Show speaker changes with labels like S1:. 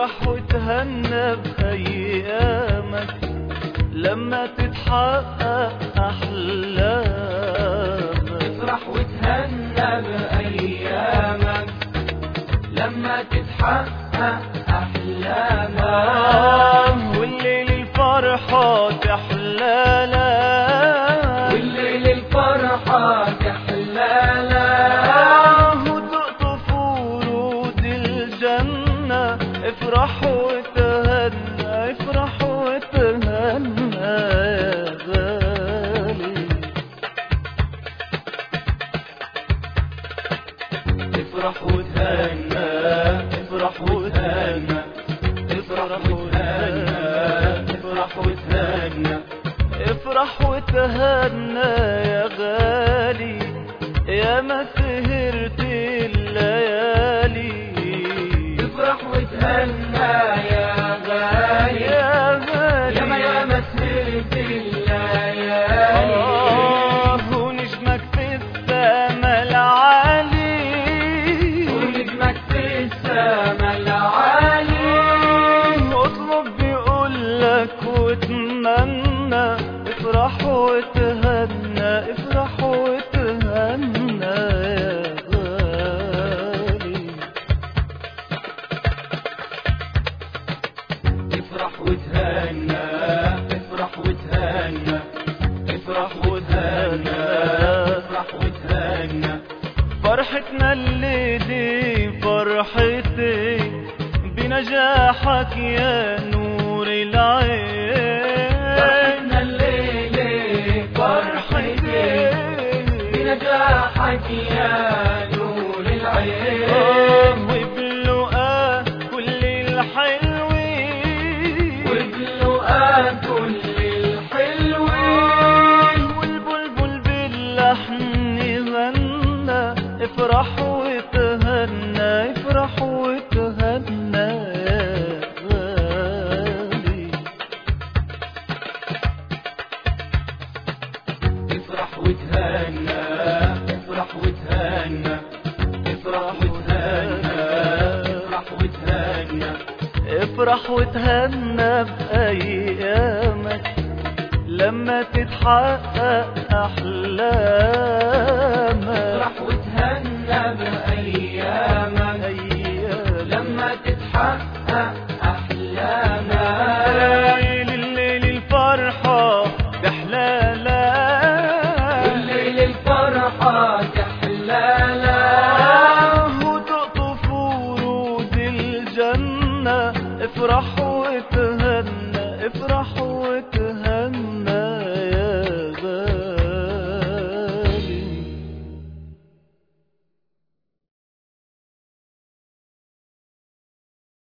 S1: افرح وتهنى بأيامك لما تتحقق أحلامك
S2: افرح وتهنى بأيامك لما تتحقق أحلامك
S1: آه والليل الفرحة تحلالا
S2: والليل الفرحة تحلالا
S1: آه وتقطف ورود الجنة افرح وتهنى افرح وتهنى يا غالي
S2: افرح وتهنى افرح وتهنى افرح وتهنى افرح وتهنى
S1: افرح وتهنى يا غالي يا ما سهرت الليالي
S2: افرح وتهنى يا غالي
S1: يا غالي
S2: يا ما يا ما سهرت الليالي
S1: آه ونجمك في السما العالي
S2: ونجمك في السما العالي
S1: اطلب بيقول لك وتمنى افرح وتهنى افرح وتهنى يا غالي
S2: افرح وتهنى افرح وتهنى افرح وتهنى افرح وتهنى
S1: فرحتنا اللي دي فرحتي بنجاحك يا نور العين
S2: فرحتنا الليلة فرحتي بنجاحك يا نور العين
S1: وبلقى كل الحلوين
S2: وبلقى كل الحلوين
S1: والبلبل باللحن غنى افرح وتهنى افرح وتهنى يا غالي
S2: افرح وتهنى افرح وتهنى افرح وتهنى افرح وتهنى
S1: افرح وتهنى بأيامك لما تتحقق أحلامك
S2: افرح وتهنى بأيامك
S1: أيامك
S2: لما تتحقق أحلامك
S1: الليل الليل الفرحة بحلالا
S2: والليل الفرحة تحلالا
S1: وتقطف ورود الجنة افرح وتهنى افرح